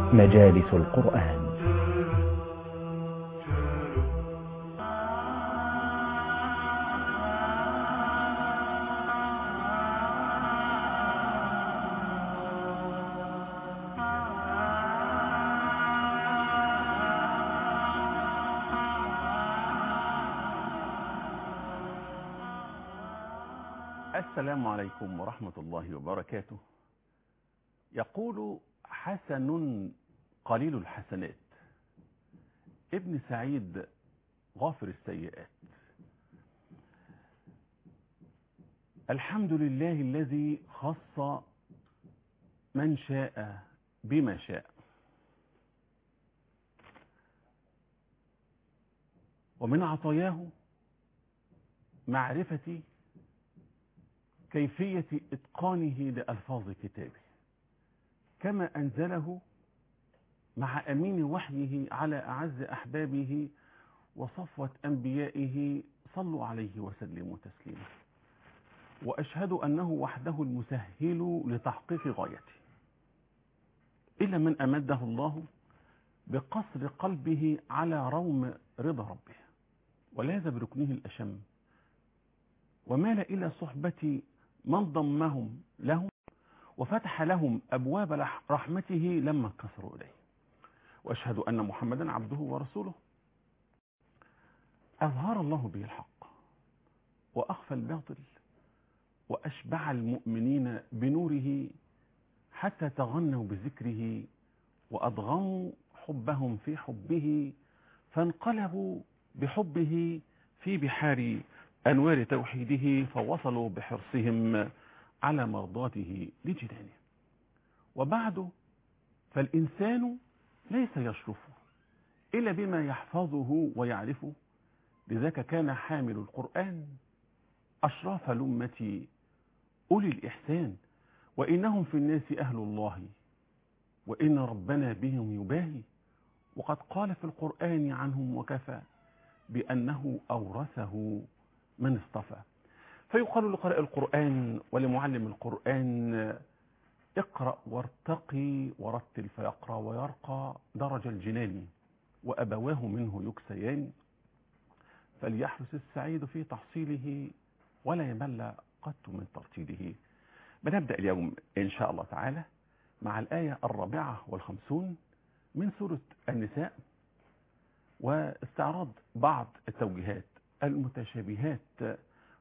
مجالس القرآن السلام عليكم ورحمة الله وبركاته يقول حسن قليل الحسنات ابن سعيد غافر السيئات الحمد لله الذي خص من شاء بما شاء ومن عطاياه معرفة كيفية إتقانه لألفاظ كتابه كما أنزله مع أمين وحيه على أعز أحبابه وصفوة أنبيائه صلوا عليه وسلموا تسليما وأشهد أنه وحده المسهل لتحقيق غايته إلا من أمده الله بقصر قلبه على روم رضا ربه ولاذ بركنه الأشم ومال إلى صحبة من ضمهم له وفتح لهم أبواب رحمته لما كسروا إليه وأشهد أن محمدا عبده ورسوله أظهر الله به الحق وأخفى الباطل وأشبع المؤمنين بنوره حتى تغنوا بذكره وأضغموا حبهم في حبه فانقلبوا بحبه في بحار أنوار توحيده فوصلوا بحرصهم على مرضاته لجنانه وبعد فالإنسان ليس يشرف إلا بما يحفظه ويعرفه لذاك كان حامل القرآن أشراف لمة أولي الإحسان وإنهم في الناس أهل الله وإن ربنا بهم يباهي وقد قال في القرآن عنهم وكفى بأنه أورثه من اصطفى فيقال لقارئ القرآن ولمعلم القرآن اقرأ وارتقي ورتل فيقرأ ويرقى درج الجنان وأبواه منه يكسيان فليحرص السعيد في تحصيله ولا يمل قط من ترتيله بنبدأ اليوم إن شاء الله تعالى مع الآية الرابعة والخمسون من سورة النساء واستعراض بعض التوجيهات المتشابهات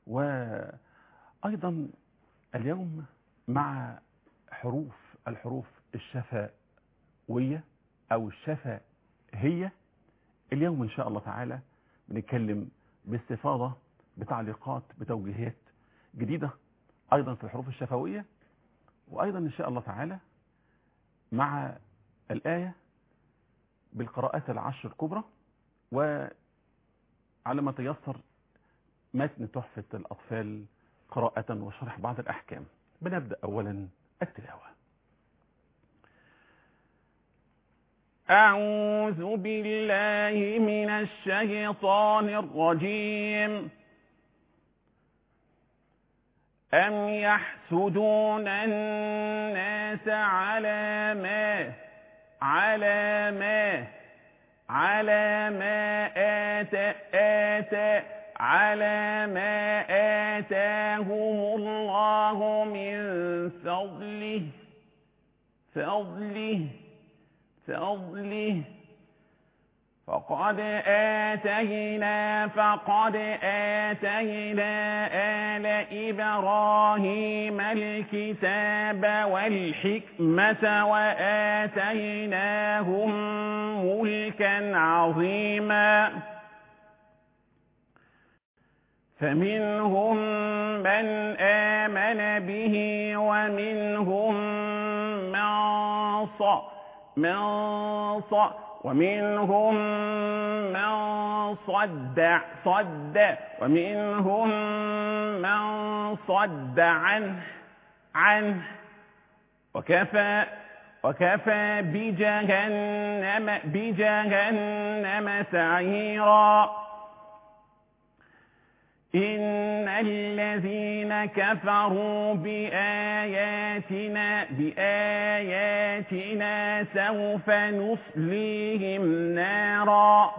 وأيضا اليوم مع حروف الحروف الشفوية أو الشفهية اليوم إن شاء الله تعالى بنتكلم باستفاضة بتعليقات بتوجيهات جديدة أيضا في الحروف الشفوية وأيضا إن شاء الله تعالى مع الآية بالقراءات العشر الكبرى وعلى ما تيسر متن تحفة الأطفال قراءة وشرح بعض الأحكام بنبدأ أولا التلاوة أعوذ بالله من الشيطان الرجيم أم يحسدون الناس على ما على ما على ما آتى آتى على ما آتاهم الله من فضله فضله فضله فقد آتينا فقد آتينا آل إبراهيم الكتاب والحكمة وآتيناهم ملكا عظيما فمنهم من آمن به ومنهم من ص من ص ومنهم من صد صد ومنهم من صد عنه عنه وكفى وكفى بجهنم بجهنم سعيرا إن الذين كفروا بآياتنا بآياتنا سوف نصليهم نارا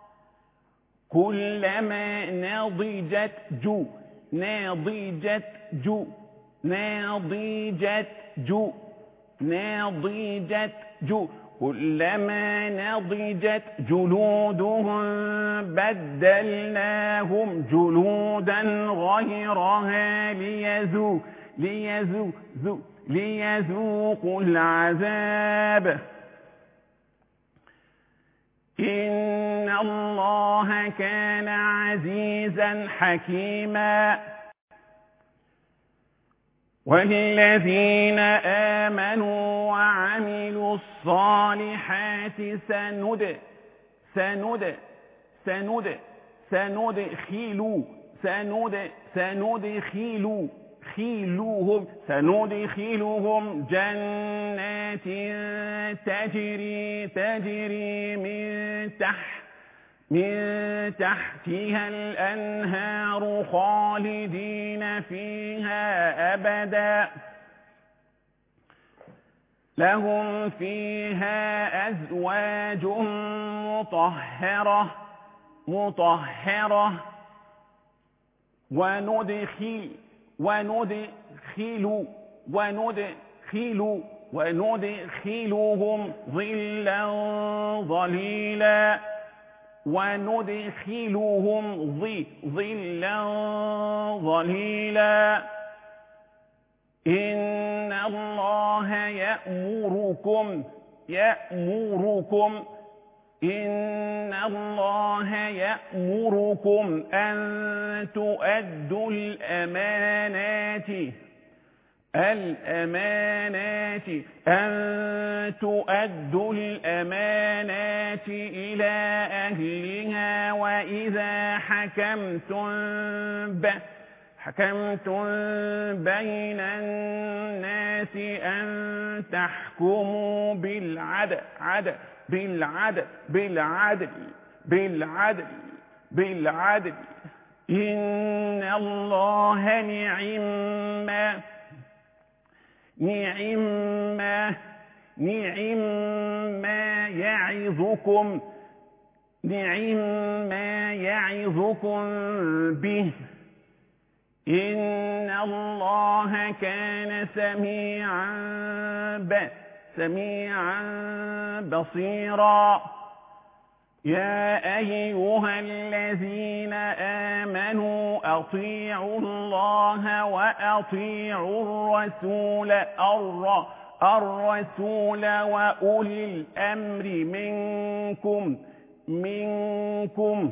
كلما نضجت جو ناضجت جو ناضجت جو ناضجت جو كلما نضجت جلودهم بدلناهم جلودا غيرها ليذوق ليذوق ذو ليذوقوا العذاب إن الله كان عزيزا حكيما والذين آمنوا وعملوا الصالحات سند سند سند سندخلوا سند سندخلوا خيلوهم سندخلهم جنات تجري تجري من تحت من تحتها الأنهار خالدين فيها أبدا لهم فيها أزواج مطهرة مطهرة وندخل وندخل وندخل وندخلهم ظلا ظليلا وندخلهم ظلا ظليلا إن الله يأمركم يأمركم إن الله يأمركم أن تؤدوا الأمانات الأمانات أن تؤدوا الأمانات إلى أهلها وإذا حكمتم به حكمتم بين الناس أن تحكموا بالعدل عدل بالعدل بالعدل بالعدل بالعدل إن الله نعم ما نعم ما نعم ما يعظكم نعم ما يعظكم به إن الله كان سميعا ب سميعا بصيرا يا أيها الذين آمنوا أطيعوا الله وأطيعوا الرسول الر الرسول وأولي الأمر منكم منكم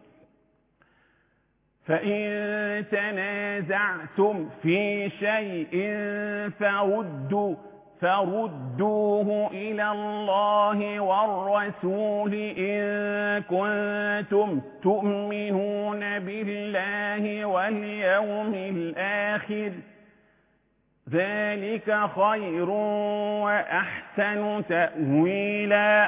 فإن تنازعتم في شيء فردوا فردوه إلى الله والرسول إن كنتم تؤمنون بالله واليوم الآخر ذلك خير وأحسن تأويلا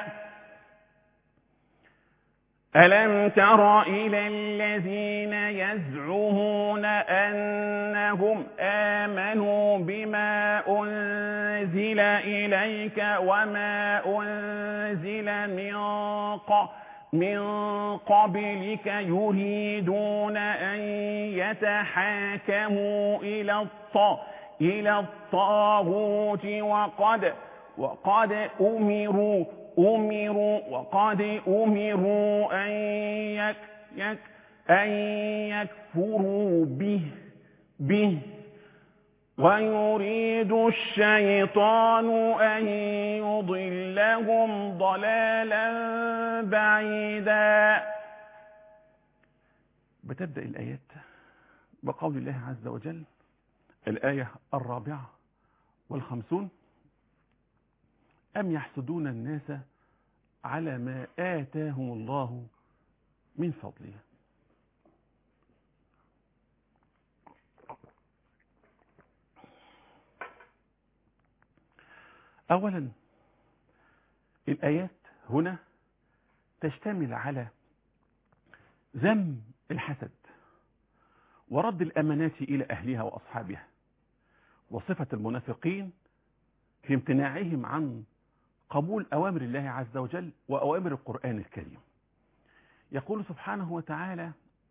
ألم تر إلى الذين يزعمون أنهم آمنوا بما أنزل إليك وما أنزل من قبل من قبلك يريدون أن يتحاكموا إلى الط إلى الطاغوت وقد وقد أمروا أمروا وقد أمروا أن يك يك أن يكفروا به به ويريد الشيطان أن يضلهم ضلالا بعيدا بتبدأ الآيات بقول الله عز وجل الآية الرابعة والخمسون أم يحسدون الناس على ما آتاهم الله من فضله أولا الآيات هنا تشتمل على ذم الحسد ورد الأمانات إلى أهلها وأصحابها وصفة المنافقين في امتناعهم عن قبول أوامر الله عز وجل وأوامر القرآن الكريم يقول سبحانه وتعالى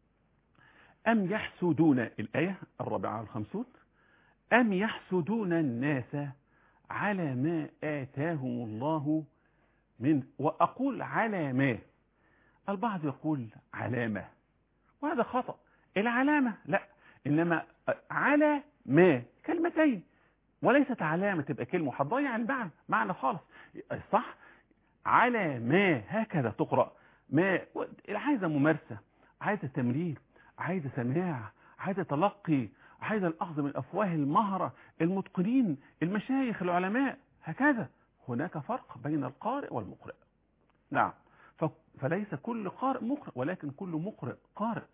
أم يحسدون الآية الرابعة والخمسون أم يحسدون الناس على ما آتاهم الله من وأقول على ما البعض يقول علامة وهذا خطأ العلامة لا إنما على ما كلمتين وليست علامة تبقى كلمة هتضيع المعنى معنى خالص صح على ما هكذا تقرأ ما عايزة ممارسة عايزة تمرين عايزة سماع عايزة تلقي عايزة الأخذ من أفواه المهرة المتقنين المشايخ العلماء هكذا هناك فرق بين القارئ والمقرئ نعم فليس كل قارئ مقرئ ولكن كل مقرئ قارئ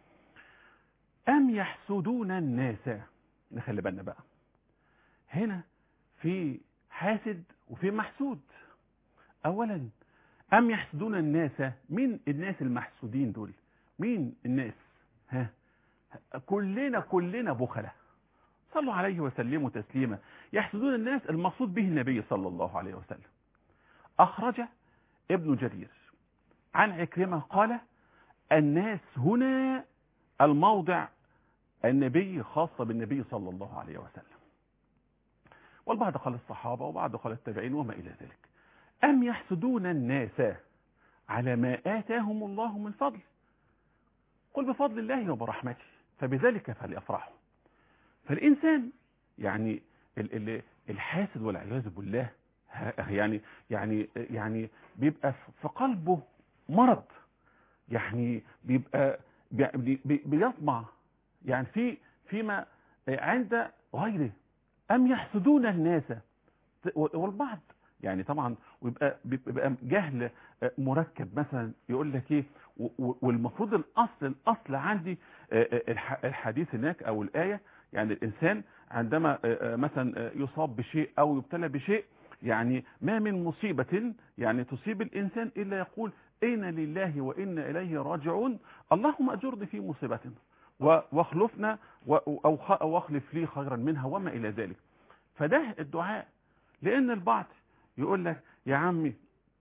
أم يحسدون الناس نخلي بالنا بقى هنا في حاسد وفي محسود أولا أم يحسدون الناس مين الناس المحسودين دول مين الناس ها كلنا كلنا بخلة صلوا عليه وسلموا تسليما يحسدون الناس المقصود به النبي صلى الله عليه وسلم أخرج ابن جرير عن عكرمة قال الناس هنا الموضع النبي خاصة بالنبي صلى الله عليه وسلم والبعض قال الصحابة وبعض قال التابعين وما إلى ذلك أم يحسدون الناس على ما آتاهم الله من فضل قل بفضل الله وبرحمته فبذلك فليفرحوا فالإنسان يعني الحاسد والعياذ بالله يعني يعني يعني بيبقى في قلبه مرض يعني بيبقى بيطمع يعني في فيما عند غيره أم يحسدون الناس والبعض يعني طبعا ويبقى بيبقى جهل مركب مثلا يقول لك ايه والمفروض الاصل الاصل عندي الحديث هناك او الايه يعني الانسان عندما مثلا يصاب بشيء او يبتلى بشيء يعني ما من مصيبة يعني تصيب الإنسان إلا يقول إنا لله وإنا إليه راجعون اللهم أجرني في مصيبتنا واخلفنا أو واخلف لي خيرا منها وما إلى ذلك فده الدعاء لأن البعض يقول لك يا عمي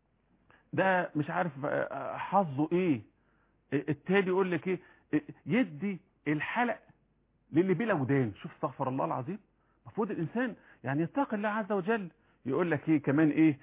ده مش عارف حظه ايه التالي يقول لك ايه يدي الحلق للي بلا ودان شوف استغفر الله العظيم المفروض الانسان يعني يتقي الله عز وجل يقول لك ايه كمان ايه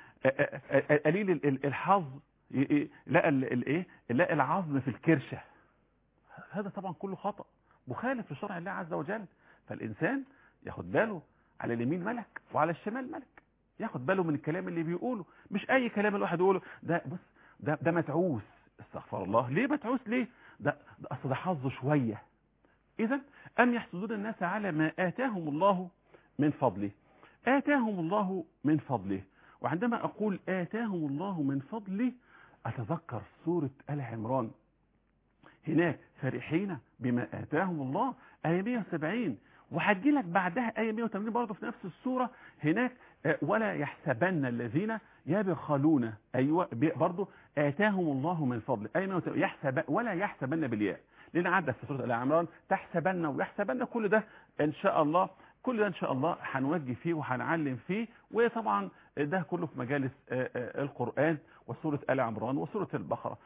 قليل الحظ لقى الايه لقى العظم في الكرشه هذا طبعا كله خطا مخالف لشرع الله عز وجل فالانسان ياخد باله على اليمين ملك وعلى الشمال ملك ياخد باله من الكلام اللي بيقوله مش اي كلام الواحد يقوله ده بص ده ده متعوس استغفر الله ليه متعوس ليه ده ده اصل ده حظه شويه اذا ام يحسدون الناس على ما اتاهم الله من فضله اتاهم الله من فضله وعندما اقول اتاهم الله من فضله اتذكر سوره ال عمران هناك فرحين بما اتاهم الله ايه 170 وهتجي لك بعدها آية 180 برضه في نفس السورة هناك ولا يحسبن الذين يبخلون أيوة برضه آتاهم الله من فضل آية 180 يحسب ولا يحسبن بالياء لأن عدى في سورة آل عمران تحسبن ويحسبن كل ده إن شاء الله كل ده إن شاء الله هنوجه فيه وهنعلم فيه وطبعا ده كله في مجالس القرآن وسورة آل عمران وسورة البقرة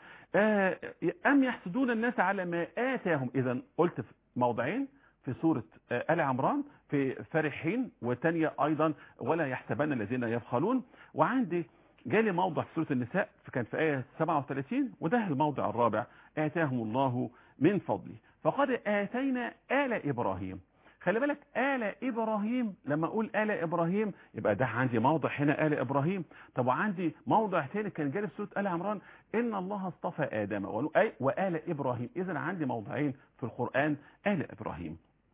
أم يحسدون الناس على ما آتاهم إذا قلت في موضعين في سورة آل عمران في فرحين وتانية أيضا ولا يحسبن الذين يبخلون وعندي جالي موضع في سورة النساء كان في آية 37 وده الموضع الرابع آتاهم الله من فضله فقد آتينا آل إبراهيم خلي بالك آل إبراهيم لما أقول آل إبراهيم يبقى ده عندي موضع هنا آل إبراهيم طب وعندي موضع تاني كان جالي في سورة آل عمران إن الله اصطفى آدم وآل إبراهيم إذا عندي موضعين في القرآن آل إبراهيم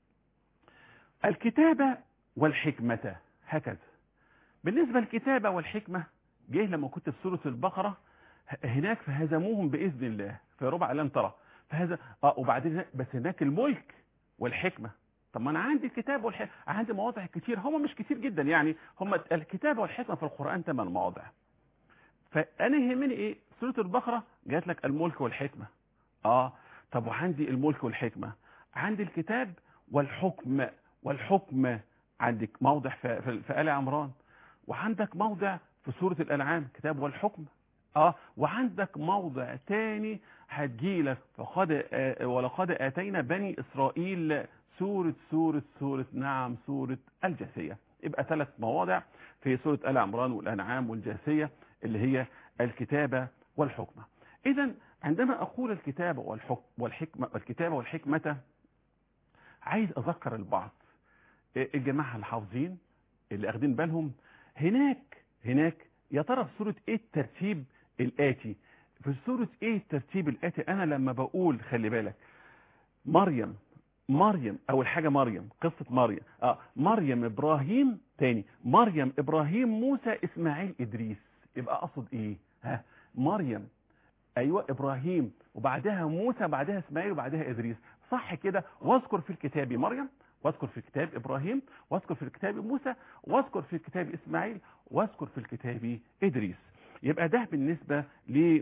الكتابة والحكمة هكذا بالنسبة للكتابة والحكمة جه لما كنت في سورة البقرة هناك فهزموهم بإذن الله في ربع لم ترى فهذا اه وبعدين بس هناك الملك والحكمة طب ما انا عندي الكتاب والحكمة عندي مواضع كتير هم مش كتير جدا يعني هم الكتابة والحكمة في القرآن ثمان مواضع فانا يهمني ايه سورة البقرة جات لك الملك والحكمة اه طب وعندي الملك والحكمة عند الكتاب والحكم والحكم عندك موضع في, في, في آل عمران وعندك موضع في سورة الأنعام كتاب والحكم اه وعندك موضع تاني هتجيلك فقد آه ولقد آتينا بني إسرائيل سورة سورة سورة نعم سورة الجاثية يبقى ثلاث مواضع في سورة آل عمران والأنعام والجاثية اللي هي الكتابة والحكمة إذا عندما أقول الكتابة والحكم والحكمة والكتابة والحكمة عايز أذكر البعض الجماعة الحافظين اللي أخدين بالهم هناك هناك يا ترى في سورة إيه الترتيب الآتي في سورة إيه الترتيب الآتي أنا لما بقول خلي بالك مريم مريم أول حاجة مريم قصة مريم آه مريم إبراهيم تاني مريم إبراهيم موسى إسماعيل إدريس يبقى أقصد إيه ها مريم ايوه ابراهيم وبعدها موسى بعدها اسماعيل وبعدها ادريس صح كده واذكر في الكتاب مريم واذكر في الكتاب ابراهيم واذكر في الكتاب موسى واذكر في الكتاب اسماعيل واذكر في الكتاب ادريس يبقى ده بالنسبه ل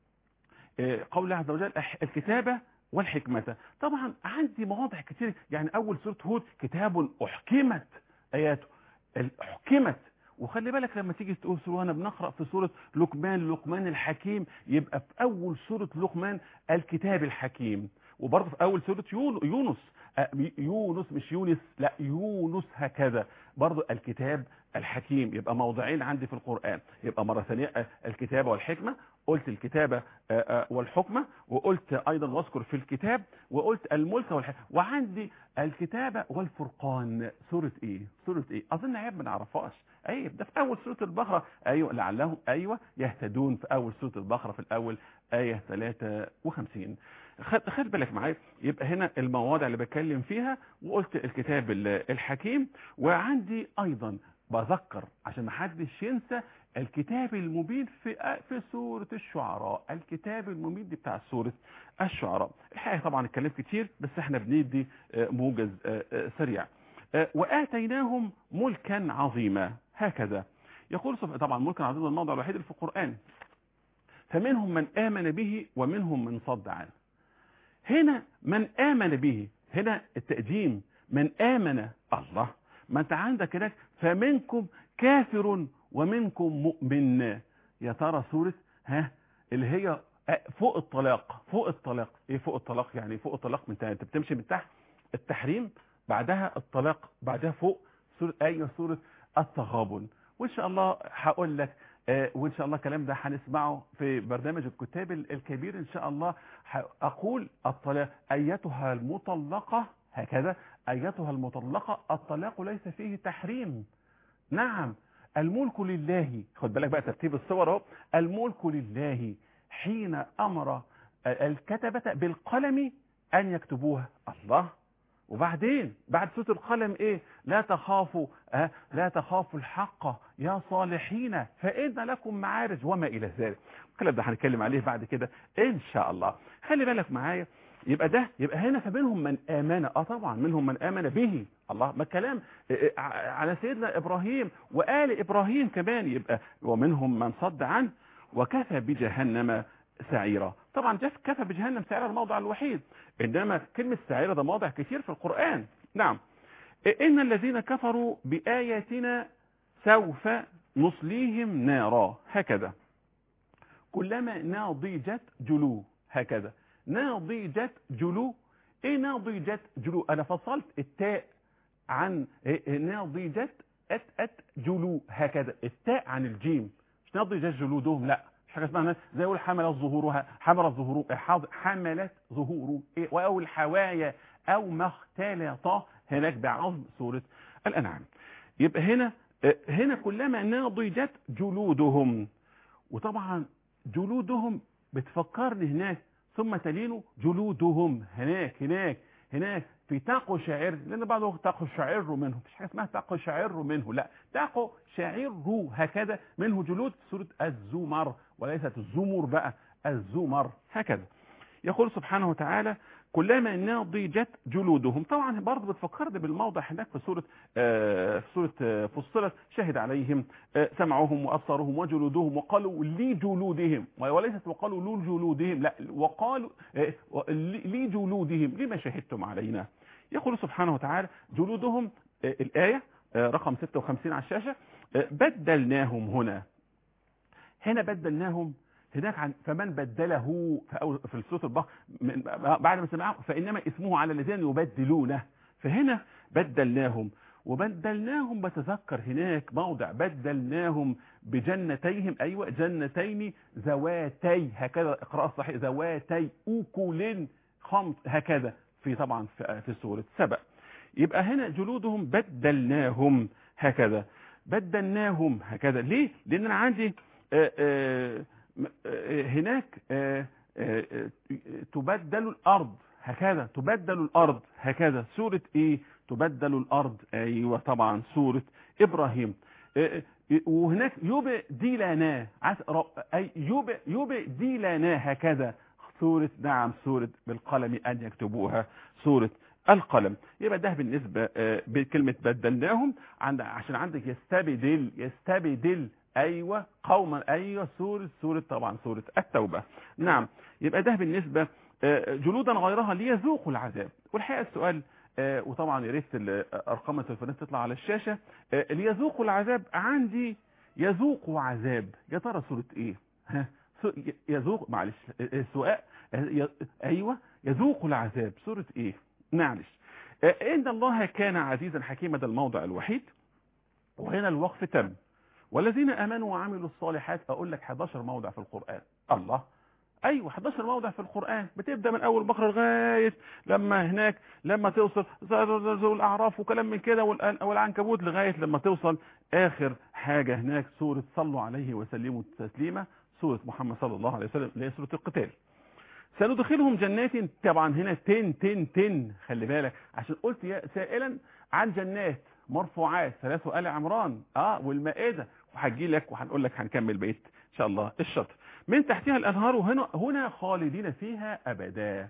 قول الله عز وجل الكتابه والحكمه طبعا عندي مواضع كتير يعني اول سوره هود كتاب احكمت اياته احكمت وخلي بالك لما تيجي تقول سورة وانا بنقرأ في سورة لقمان لقمان الحكيم يبقى في أول سورة لقمان الكتاب الحكيم وبرضه في أول سورة يونس يونس مش يونس لا يونس هكذا برضه الكتاب الحكيم يبقى موضعين عندي في القرآن يبقى مرة ثانية الكتابة والحكمة قلت الكتابة والحكمة وقلت أيضا واذكر في الكتاب وقلت الملك والحكمة وعندي الكتابة والفرقان سورة إيه سورة إيه أظن عيب ما نعرفهاش عيب ده في أول سورة البقرة أيوة لعلهم أيوة يهتدون في أول سورة البقرة في الأول آية 53 خد بالك معايا يبقى هنا المواضع اللي بتكلم فيها وقلت الكتاب الحكيم وعندي أيضا بذكر عشان ما حدش ينسى الكتاب المبين في في سورة الشعراء الكتاب المبين دي بتاع سورة الشعراء الحقيقة طبعا الكلام كتير بس احنا بندي موجز سريع وآتيناهم ملكا عظيما هكذا يقول طبعا ملكا عظيما الموضع الوحيد في القرآن فمنهم من آمن به ومنهم من صد عنه هنا من آمن به هنا التقديم من آمن الله ما انت عندك هناك فمنكم كافر ومنكم مؤمن يا ترى سورة ها اللي هي فوق الطلاق فوق الطلاق ايه فوق الطلاق يعني فوق الطلاق من انت بتمشي من تحت التحريم بعدها الطلاق بعدها فوق سورة ايوه سورة التغابن وان شاء الله هقول لك آه وان شاء الله الكلام ده هنسمعه في برنامج الكتاب الكبير ان شاء الله اقول الطلاق ايتها المطلقة هكذا ايتها المطلقة الطلاق ليس فيه تحريم نعم الملك لله خد بالك بقى ترتيب الصور اهو الملك لله حين امر الكتبة بالقلم ان يكتبوها الله وبعدين بعد سوره القلم ايه لا تخافوا آه لا تخافوا الحق يا صالحين فان لكم معارج وما الى ذلك الكلام ده هنتكلم عليه بعد كده ان شاء الله خلي بالك معايا يبقى ده يبقى هنا فمنهم من امن اه طبعا منهم من امن به الله ما كلام على سيدنا ابراهيم وآل ابراهيم كمان يبقى ومنهم من صد عنه وكفى بجهنم سعيرا طبعا جف كفى بجهنم سعيرا الموضع الوحيد انما كلمة سعيرا ده موضع كثير في القرآن نعم ان الذين كفروا بآياتنا سوف نصليهم نارا هكذا كلما ناضجت جلو هكذا ناضجت جلو ايه ناضجت جلو انا فصلت التاء عن إيه ناضجت ات ات جلو هكذا التاء عن الجيم مش ناضجت جلودهم لا مش حاجه اسمها زي يقول حملت ظهورها حملت ظهور حملت ظهور إيه او الحوايا او ما اختلط هناك بعظم سوره الانعام يبقى هنا هنا كلما ناضجت جلودهم وطبعا جلودهم بتفكرني هناك ثم تلين جلودهم هناك هناك هناك في تاقو شاعر لان بعضهم تاقو شاعر منه مش حاجه اسمها تاقو شاعر منه لا تاقو شاعر هكذا منه جلود سوره الزمر وليست الزمر بقى الزمر هكذا يقول سبحانه وتعالى كلما نضجت جلودهم طبعا برضه بتفكرني بالموضع هناك في سورة آه في سورة آه فصلت شهد عليهم آه سمعهم وأبصارهم وجلودهم وقالوا لجلودهم وليست وقالوا لجلودهم لا وقالوا آه لجلودهم لما شهدتم علينا يقول سبحانه وتعالى جلودهم آه الآية آه رقم 56 على الشاشة آه بدلناهم هنا هنا بدلناهم هناك عن فمن بدله في, أول في سوره البقره بعد ما سمعه فانما اسمه على الذين يبدلونه فهنا بدلناهم وبدلناهم بتذكر هناك موضع بدلناهم بجنتيهم ايوه جنتين ذواتي هكذا اقراء الصحيح ذواتي اكل خمس هكذا في طبعا في, في سوره سبأ يبقى هنا جلودهم بدلناهم هكذا بدلناهم هكذا ليه لان انا عندي آآ آآ هناك تبدل الارض هكذا تبدل الارض هكذا سورة ايه تبدل الارض ايوه طبعا سورة ابراهيم وهناك يبدي لنا اي يبدي لنا هكذا سورة نعم سورة بالقلم ان يكتبوها سورة القلم يبقى ده بالنسبة بكلمة بدلناهم عند عشان عندك يستبدل يستبدل ايوه قوما ايوه سورة سورة طبعا سورة التوبة نعم يبقى ده بالنسبة جلودا غيرها ليذوقوا العذاب والحقيقة السؤال وطبعا يا ريت ارقام التليفونات تطلع على الشاشة ليذوقوا العذاب عندي يذوقوا عذاب يا ترى سورة ايه ها يذوق معلش السؤال ايوه يذوقوا العذاب سورة ايه معلش ان الله كان عزيزا حكيما ده الموضع الوحيد وهنا الوقف تم والذين امنوا وعملوا الصالحات اقول لك 11 موضع في القرآن الله ايوه 11 موضع في القرآن بتبدا من اول بقره لغايه لما هناك لما توصل ذو الاعراف وكلام من كده والعنكبوت لغايه لما توصل اخر حاجه هناك سوره صلوا عليه وسلموا تسليما سوره محمد صلى الله عليه وسلم اللي هي سوره القتال سندخلهم جنات طبعا هنا تن تن تن خلي بالك عشان قلت يا سائلا عن جنات مرفوعات ثلاث آل عمران اه والمائدة وهجي لك وهنقول لك هنكمل بقيه ان شاء الله الشطر من تحتها الانهار وهنا هنا خالدين فيها ابدا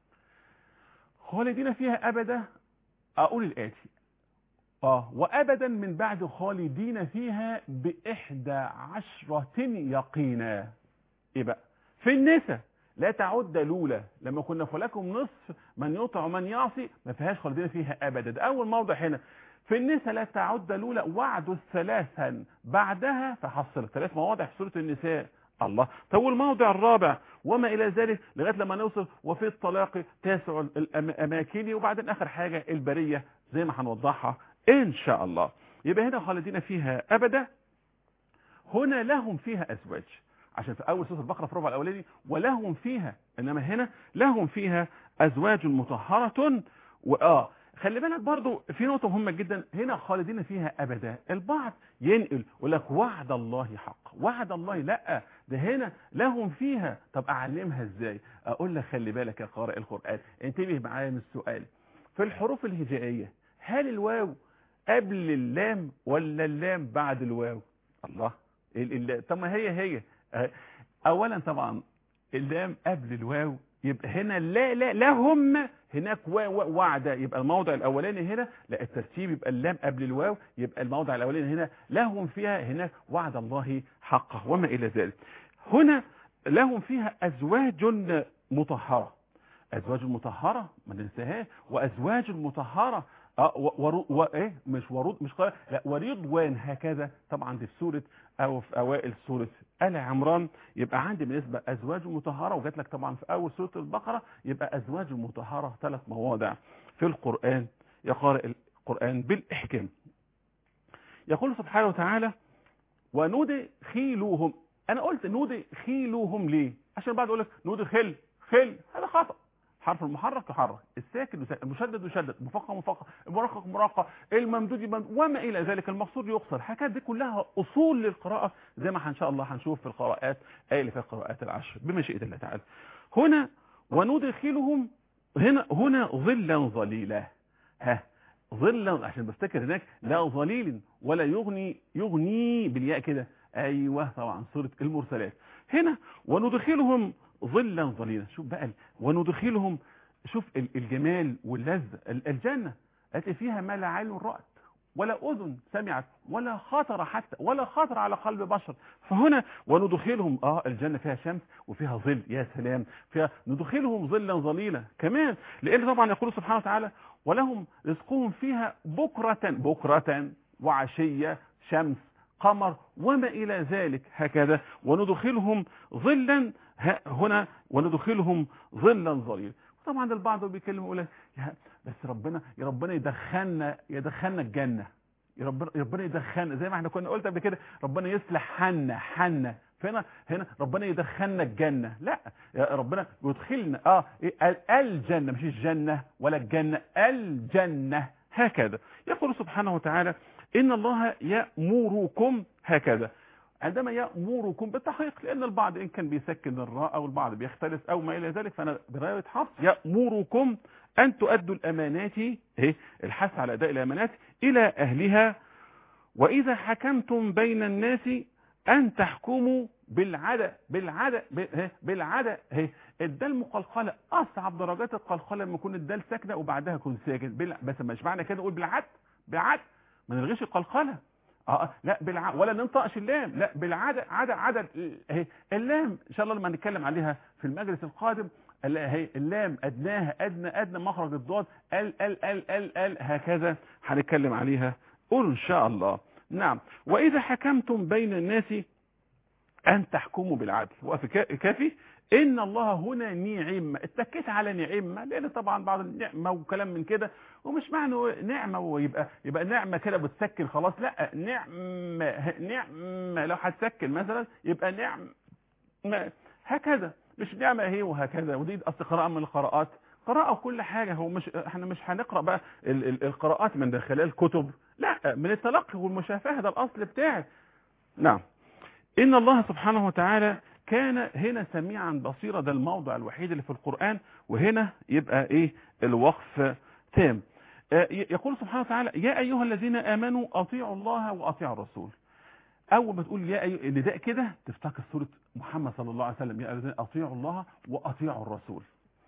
خالدين فيها ابدا اقول الاتي اه وابدا من بعد خالدين فيها باحدى عشرة يقينا ايه بقى في النساء لا تعد لولا لما كنا فلكم نصف من يطع ومن يعصي ما فيهاش خالدين فيها ابدا ده اول موضع هنا في النساء لا تعد لولا وعد ثلاثا بعدها فحصل ثلاث مواضع في سورة النساء الله طب الموضع الرابع وما الى ذلك لغايه لما نوصل وفي الطلاق تاسع الاماكن وبعدين اخر حاجه البريه زي ما هنوضحها ان شاء الله يبقى هنا خالدين فيها ابدا هنا لهم فيها ازواج عشان في اول سوره البقره في الربع الاولاني ولهم فيها انما هنا لهم فيها ازواج مطهره واه خلي بالك برضو في نقطة مهمة جدا هنا خالدين فيها أبدا البعض ينقل يقول لك وعد الله حق وعد الله لا ده هنا لهم فيها طب أعلمها إزاي أقول لك خلي بالك يا قارئ القرآن انتبه معايا من السؤال في الحروف الهجائية هل الواو قبل اللام ولا اللام بعد الواو الله طب ما هي هي أولا طبعا اللام قبل الواو يبقى هنا لا لا لهم هناك وعد يبقى الموضع الاولاني هنا لا الترتيب يبقى اللام قبل الواو يبقى الموضع الاولاني هنا لهم فيها هناك وعد الله حقه وما الى ذلك هنا لهم فيها ازواج مطهره ازواج مطهره ما ننساهاش وازواج مطهره اه ورو وايه مش ورود مش قال لا ورضوان هكذا طبعا دي في سوره او في اوائل سوره ال عمران يبقى عندي بالنسبه ازواج مطهره وجات لك طبعا في اول سوره البقره يبقى ازواج مطهره ثلاث مواضع في القران يا قارئ القران بالاحكام يقول سبحانه وتعالى وندخلوهم انا قلت ندخلوهم ليه عشان بعد اقول لك ندخل خل هذا خطأ حرف المحرك يحرك الساكن يساكن المشدد يشدد مفخم مفخم المرقق مرقق الممدود يمدود وما الى ذلك المقصود يقصر هكذا دي كلها اصول للقراءه زي ما ان شاء الله هنشوف في القراءات اي اللي في القراءات العشر بمشيئه الله تعالى هنا وندخلهم هنا هنا ظلا ظليلا ها ظلا عشان بفتكر هناك لا ظليل ولا يغني يغني بالياء كده ايوه طبعا سوره المرسلات هنا وندخلهم ظلا ظليلا شوف بقى وندخلهم شوف ال- الجمال واللذة ال- الجنة التي فيها ما لا عين رأت ولا أذن سمعت ولا خطر حتى ولا خطر على قلب بشر فهنا وندخلهم اه الجنة فيها شمس وفيها ظل يا سلام فيها ندخلهم ظلا ظليلا كمان لأن طبعا يقول سبحانه وتعالى ولهم رزقهم فيها بكرة بكرة وعشية شمس قمر وما إلى ذلك هكذا وندخلهم ظلا ه- هنا وندخلهم ظلا ظليلا طبعا البعض بيكلم يقول لك يا بس ربنا يا ربنا يدخلنا يدخلنا الجنة يا ربنا ربنا يدخلنا زي ما احنا كنا قلت قبل كده ربنا يصلح حنا حنا فهنا هنا ربنا يدخلنا الجنة لا يا ربنا يدخلنا اه إيه؟ ال- الجنة مش الجنة ولا الجنة الجنة هكذا يقول سبحانه وتعالى إن الله يأمركم هكذا عندما يأمركم بالتحقيق لأن البعض إن كان بيسكن الراء أو البعض بيختلس أو ما إلى ذلك فأنا برواية حفص يأمركم أن تؤدوا الأمانات إيه؟ الحث على أداء الأمانات إلى أهلها وإذا حكمتم بين الناس أن تحكموا بالعدل بالعدل بالعدل هي الدال مقلقلة أصعب درجات القلقلة لما يكون الدال ساكنة وبعدها يكون ساكن بال... بس مش معنى كده نقول بالعدل بالعدل ما نلغيش القلقلة اه لا بالع... ولا ننطقش اللام لا بالعدد عدد عدد اهي اللام ان شاء الله لما نتكلم عليها في المجلس القادم ال- اهي اللام ادناها ادنى ادنى مخرج الضاد ال ال ال ال ال هكذا هنتكلم عليها قولوا ان شاء الله نعم واذا حكمتم بين الناس ان تحكموا بالعدل وفي كا- كافي ان الله هنا نعم اتكيت على نعمه لان طبعا بعض النعمه وكلام من كده ومش معنى نعمه ويبقى يبقى نعمه كده بتسكن خلاص لا نعمه نعمه لو هتسكن مثلا يبقى نعمه هكذا مش نعمه هي وهكذا ودي اصل قراءه من القراءات قراءه وكل حاجه هو مش احنا مش هنقرا بقى ال ال القراءات من خلال كتب لا من التلقي والمشافهه ده الاصل بتاعي نعم إن الله سبحانه وتعالى كان هنا سميعا بصيرا ده الموضع الوحيد اللي في القرآن وهنا يبقى إيه الوقف تام آه، ي- يقول سبحانه وتعالى يا أيها الذين آمنوا أطيعوا الله وأطيعوا الرسول أول ما تقول يا أيها النداء كده تفتكر سورة محمد صلى الله عليه وسلم يا أيها الذين أطيعوا الله وأطيعوا الرسول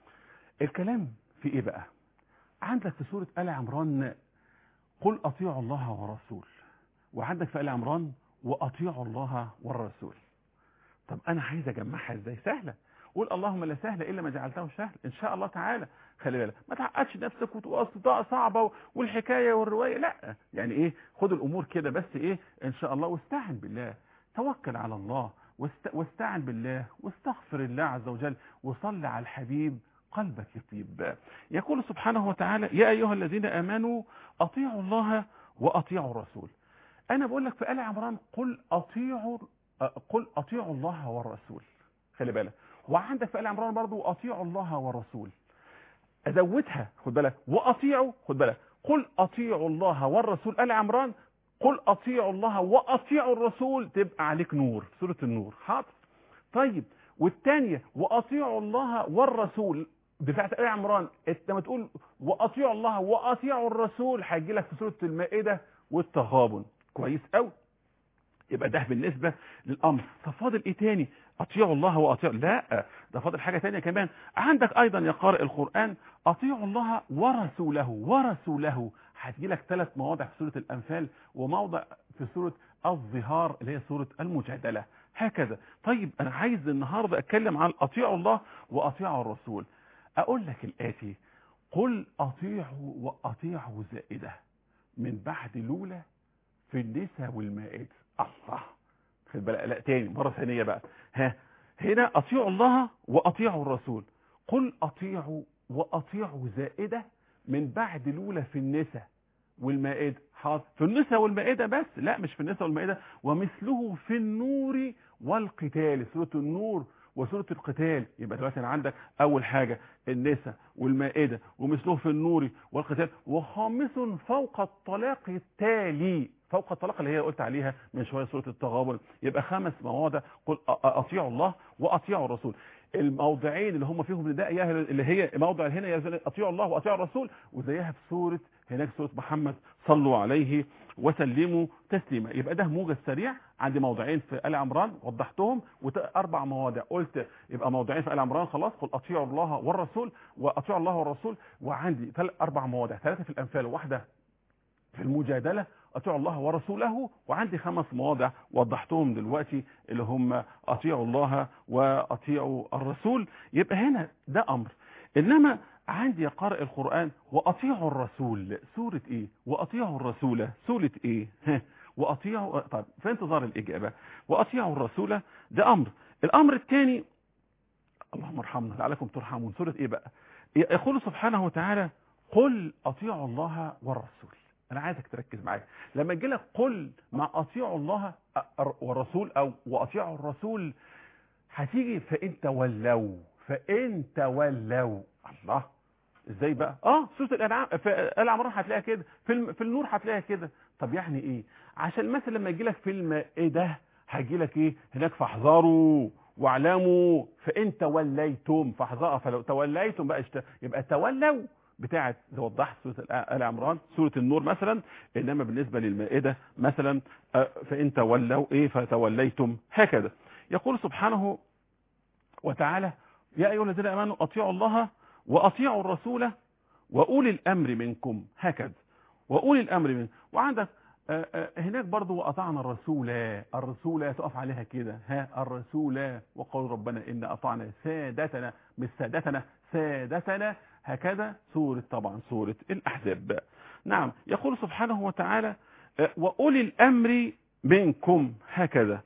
الكلام في إيه بقى عندك في سورة آل عمران قل أطيعوا الله ورسول وعندك في آل عمران واطيعوا الله والرسول طب انا عايز اجمعها ازاي سهله قول اللهم لا سهل الا ما جعلته سهل ان شاء الله تعالى خلي بالك ما تعقدش نفسك وتقول اصل ده صعبه والحكايه والروايه لا يعني ايه خد الامور كده بس ايه ان شاء الله واستعن بالله توكل على الله واست... واستعن بالله واستغفر الله عز وجل وصل على الحبيب قلبك يطيب يقول سبحانه وتعالى يا ايها الذين امنوا اطيعوا الله واطيعوا الرسول انا بقول لك في آل عمران قل اطيعوا أه، قل اطيعوا الله والرسول خلي بالك وعندك في آل عمران برضو اطيعوا الله والرسول ازودها خد بالك واطيعوا خد بالك قل اطيعوا الله والرسول آل عمران قل اطيعوا الله واطيعوا الرسول تبقى عليك نور سورة النور حاضر طيب والثانية واطيعوا الله والرسول بتاعت آل عمران انت لما تقول واطيعوا الله واطيعوا الرسول هيجي لك في سورة المائدة والتغابن كويس قوي يبقى ده بالنسبة للأمر طب فاضل ايه تاني اطيعوا الله واطيعوا لا ده فاضل حاجة تانية كمان عندك ايضا يا قارئ القرآن اطيعوا الله ورسوله ورسوله هتجي لك ثلاث مواضع في سورة الانفال وموضع في سورة الظهار اللي هي سورة المجادلة هكذا طيب انا عايز النهاردة اتكلم عن اطيعوا الله واطيعوا الرسول اقول لك الاتي قل اطيعوا واطيعوا زائدة من بعد لولا في النساء والمائدة الله خد بالك لا تاني مرة ثانية بقى ها هنا أطيعوا الله وأطيعوا الرسول قل أطيعوا وأطيعوا زائدة من بعد الأولى في النساء والمائدة حاضر في النساء والمائدة بس لا مش في النساء والمائدة ومثله في النور والقتال سورة النور وسورة القتال يبقى دلوقتي أنا عندك أول حاجة النساء والمائدة ومثله في النور والقتال وخامس فوق الطلاق التالي فوق الطلاق اللي هي قلت عليها من شوية سورة التغابن يبقى خمس مواضع قل أ- أ- أطيعوا الله وأطيعوا الرسول الموضعين اللي هم فيهم نداء يا أهل- اللي هي موضع هنا يا زلمة أطيعوا الله وأطيعوا الرسول وزيها في سورة هناك سورة محمد صلوا عليه وسلموا تسليما يبقى ده موجز سريع عندي موضعين في ال عمران وضحتهم واربع مواضع قلت يبقى موضعين في ال عمران خلاص قل اطيعوا الله والرسول واطيعوا الله والرسول وعندي ثلاث اربع مواضع ثلاثه في الانفال وواحده في المجادله اطيعوا الله ورسوله وعندي خمس مواضع وضحتهم دلوقتي اللي هم اطيعوا الله واطيعوا الرسول يبقى هنا ده امر انما عندي قارئ القرآن وأطيعوا الرسول سورة إيه وأطيعوا الرسول سورة إيه وأطيعوا طب في انتظار الإجابة وأطيعوا الرسول ده أمر الأمر الثاني اللهم ارحمنا لعلكم ترحمون سورة إيه بقى يقول سبحانه وتعالى قل أطيعوا الله والرسول أنا عايزك تركز معايا لما يجي لك قل مع أطيعوا الله والرسول أو وأطيعوا الرسول هتيجي فإن تولوا فإن تولوا الله ازاي بقى اه سوره الانعام في ال عمران هتلاقيها كده في الم... في النور هتلاقيها كده طب يعني ايه عشان مثلا لما يجي لك فيلم ايه ده هيجي لك ايه هناك فاحذروا واعلموا فان توليتم فاحذروا فلو توليتم بقى اشت... يبقى تولوا بتاعه زي وضحت سوره ال عمران سوره النور مثلا انما بالنسبه للمائده مثلا فان تولوا ايه فتوليتم هكذا يقول سبحانه وتعالى يا ايها الذين امنوا اطيعوا الله واطيعوا الرسول واولي الامر منكم هكذا واولي الامر منكم وعندك هناك برضو واطعنا الرسول الرسول تقف عليها كده ها الرسول وقال ربنا ان اطعنا سادتنا مش سادتنا سادتنا هكذا سورة طبعا سورة الاحزاب نعم يقول سبحانه وتعالى واولي الامر منكم هكذا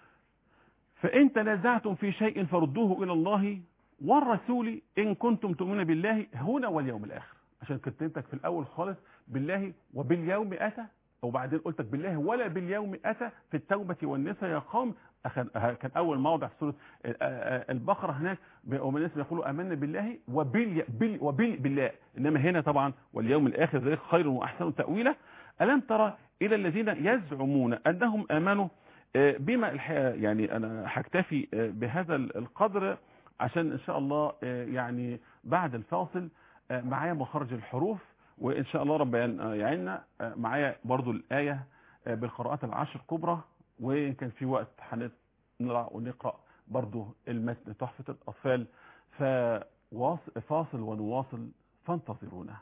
فان تنازعتم في شيء فردوه الى الله والرسول إن كنتم تؤمنون بالله هنا واليوم الآخر عشان كتبتك في الأول خالص بالله وباليوم أتى وبعدين قلتك بالله ولا باليوم أتى في التوبة والنساء يا قوم كان أول موضع في سورة البقرة هناك ومن الناس يقولوا آمنا بالله وبال بال وبال بالله إنما هنا طبعا واليوم الآخر ذلك خير وأحسن تأويلا ألم ترى إلى الذين يزعمون أنهم آمنوا بما يعني أنا هكتفي بهذا القدر عشان ان شاء الله يعني بعد الفاصل معايا مخرج الحروف وان شاء الله رب يعيننا معايا برضو الآية بالقراءات العشر الكبرى وان كان في وقت هنقرا ونقرا برضو المتن تحفة الأطفال ففاصل ونواصل فانتظرونا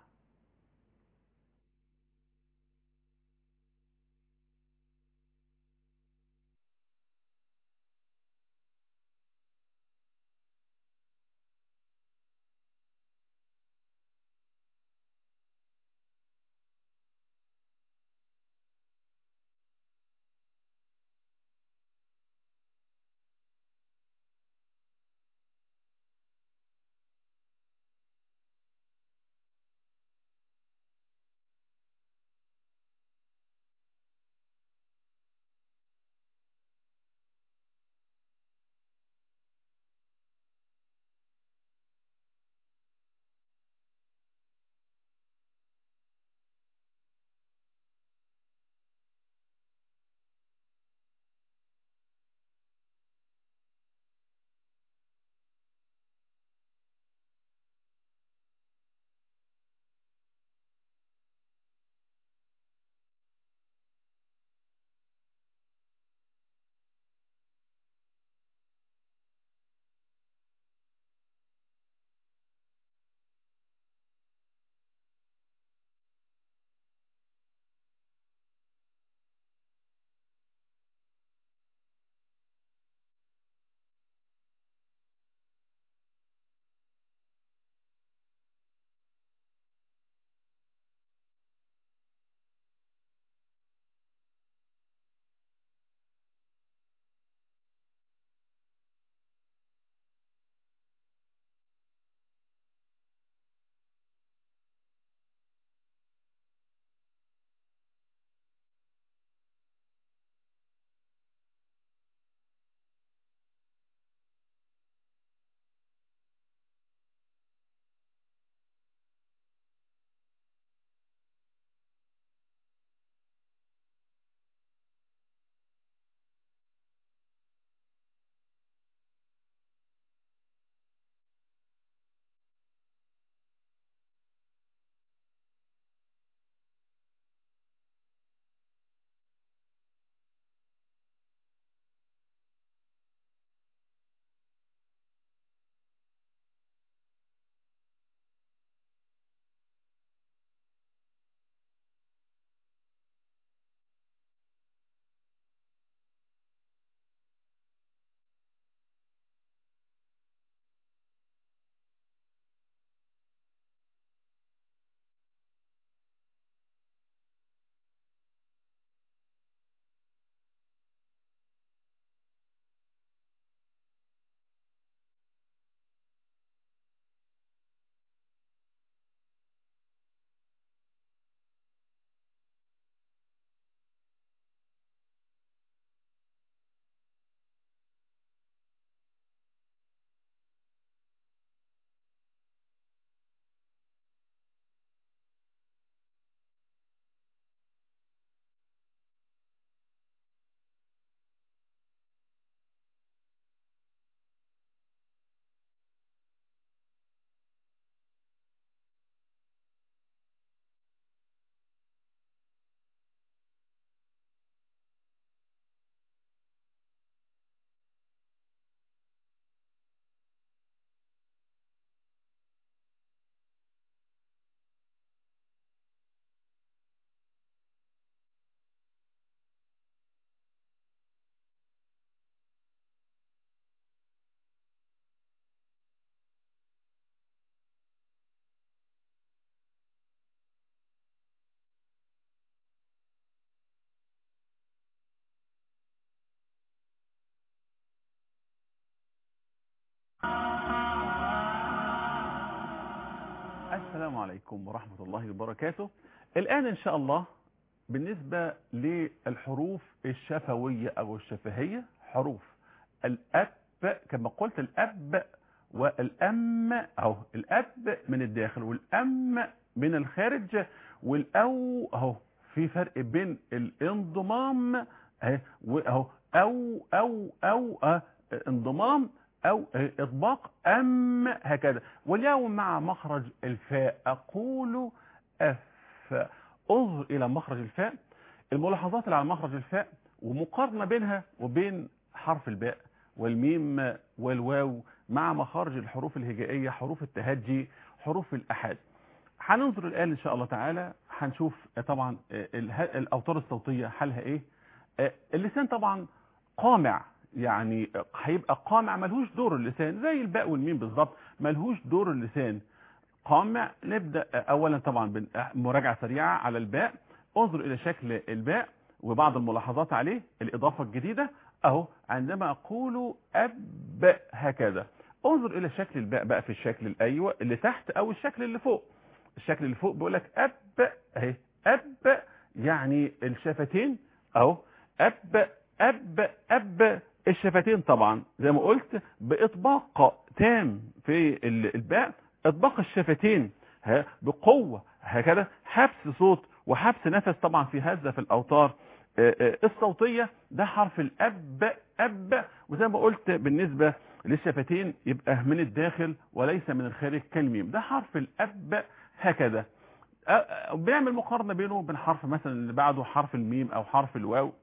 السلام عليكم ورحمة الله وبركاته الآن إن شاء الله بالنسبة للحروف الشفوية أو الشفهية حروف الأب كما قلت الأب والأم أو الأب من الداخل والأم من الخارج والأو أهو في فرق بين الانضمام أهي وأهو أو أو أو أه انضمام أو إطباق أم هكذا واليوم مع مخرج الفاء أقول أف انظر إلى مخرج الفاء الملاحظات اللي على مخرج الفاء ومقارنة بينها وبين حرف الباء والميم والواو مع مخارج الحروف الهجائية حروف التهجي حروف الأحاد هننظر الآن إن شاء الله تعالى هنشوف طبعا الأوتار الصوتية حالها إيه اللسان طبعا قامع يعني هيبقى قامع ملهوش دور اللسان زي الباء والميم بالظبط ملهوش دور اللسان قامع نبدأ أولا طبعا مراجعة سريعة على الباء انظر إلى شكل الباء وبعض الملاحظات عليه الإضافة الجديدة أهو عندما أقول أب هكذا انظر إلى شكل الباء بقى في الشكل الأيوة اللي تحت أو الشكل اللي فوق الشكل اللي فوق بيقول لك أب أهي أب يعني الشفتين أهو أب أب أب الشفتين طبعا زي ما قلت بإطباق تام في الباء إطباق الشفتين بقوة هكذا حبس صوت وحبس نفس طبعا في هذا في الأوتار الصوتية ده حرف الأب أب وزي ما قلت بالنسبة للشفتين يبقى من الداخل وليس من الخارج كالميم ده حرف الأب هكذا بنعمل مقارنة بينه وبين حرف مثلا اللي بعده حرف الميم أو حرف الواو